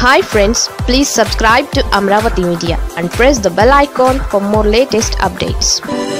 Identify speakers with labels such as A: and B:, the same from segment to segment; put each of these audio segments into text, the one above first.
A: hi friends please subscribe to Amaravati media and press the bell icon for more latest updates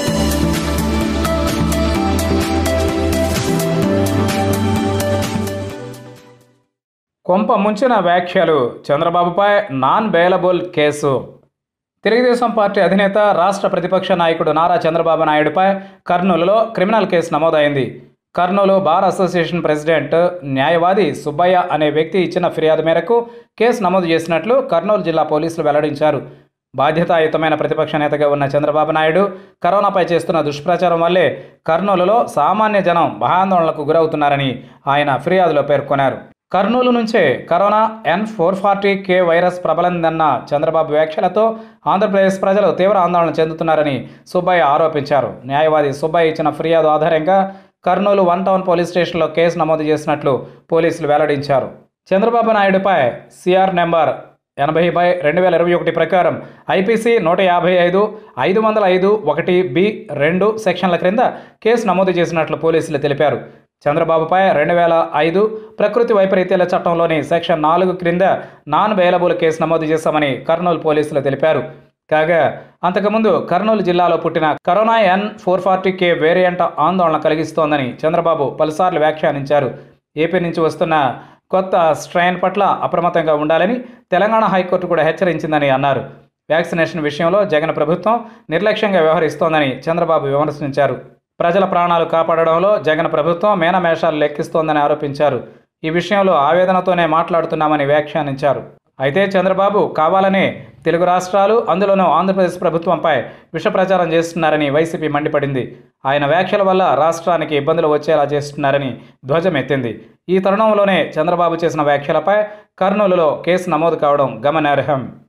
B: కొంప ముంచిన వ్యాఖ్యలు చంద్రబాబుపై non bailable case Telugu Desam party అధినేత రాష్ట్ర ప్రతిపక్ష నాయకుడు నారా చంద్రబాబు నాయుడుపై కర్నూలులో క్రిమినల్ కేసు నమోదైంది కర్నూలు బార్ అసోసియేషన్ ప్రెసిడెంట్ న్యాయవాది సుబ్బయ్య అనే వ్యక్తి ఇచ్చిన ఫిర్యాదు మేరకు కేసు నమోదు చేసినట్లు కర్నూలు జిల్లా పోలీసులు వెల్లడించారు బాధ్యతాయుతమైన ప్రతిపక్ష నేతగా ఉన్న చంద్రబాబు నాయుడు కరోనాపై చేస్తున్న దుష్ప్రచారం వల్లే కర్నూలులో సామాన్య జనం భయాందోళనలకు గురవుతున్నారని ఆయన ఫిర్యాదులో పేర్కొన్నారు కర్నూలు నుంచే corona N four forty K virus ప్రబలందన్న చంద్రబాబు వ్యాఖ్యలతో ఆంధ్రప్రదేశ్ ప్రజలు తీవ్ర ఆందోళన చెందుతున్నారని సుబ్బయ్య ఆరోపించారు న్యాయవాది సుబ్బయ్య ఇచ్చిన ఫిర్యాదు ఆధారంగా కర్నూలు వన్ టౌన్ పోలీస్ స్టేషన్లో కేసు నమోదు చేసినట్లు పోలీసులు వెల్లడించారు చంద్రబాబు నాయుడుపై సిఆర్ నెంబర్ ఎనభై బై రెండు వేల ఇరవై ఒకటి ప్రకారం ఐపీసీ నూట యాభై ఐదు ఐదు వందల ఐదు ఒకటి బి రెండు సెక్షన్ల క్రింద కేసు నమోదు చేసినట్లు పోలీసులు తెలిపారు చంద్రబాబుపై రెండు వేల ఐదు ప్రకృతి వైపరీత్యాల చట్టంలోని సెక్షన్ నాలుగు క్రింద నాన్ బెయిలబుల్ కేసు నమోదు చేశామని కర్నూలు పోలీసులు తెలిపారు కాగా అంతకుముందు కర్నూలు జిల్లాలో పుట్టిన corona N four forty K variant ఆందోళన కలిగిస్తోందని చంద్రబాబు పలుసార్లు వ్యాఖ్యానించారు ఏపీ నుంచి వస్తున్న కొత్త స్ట్రెయిన్ పట్ల అప్రమత్తంగా ఉండాలని తెలంగాణ హైకోర్టు కూడా హెచ్చరించిందని అన్నారు వ్యాక్సినేషన్ విషయంలో జగన్ ప్రభుత్వం నిర్లక్ష్యంగా వ్యవహరిస్తోందని చంద్రబాబు విమర్శించారు ప్రజల ప్రాణాలు కాపాడడంలో జగన్ ప్రభుత్వం మేనమేషాలు లెక్కిస్తోందని ఆరోపించారు ఈ విషయంలో ఆవేదనతోనే మాట్లాడుతున్నామని వ్యాఖ్యానించారు అయితే చంద్రబాబు కావాలనే తెలుగు రాష్ట్రాలు అందులోనూ ఆంధ్రప్రదేశ్ ప్రభుత్వంపై విష ప్రచారం చేస్తున్నారని వైసీపీ మండిపడింది ఆయన వ్యాఖ్యల వల్ల రాష్ట్రానికి ఇబ్బందులు వచ్చేలా చేస్తున్నారని ధ్వజమెత్తింది ఈ తరుణంలోనే చంద్రబాబు చేసిన వ్యాఖ్యలపై కర్నూలులో కేసు నమోదు కావడం గమనార్హం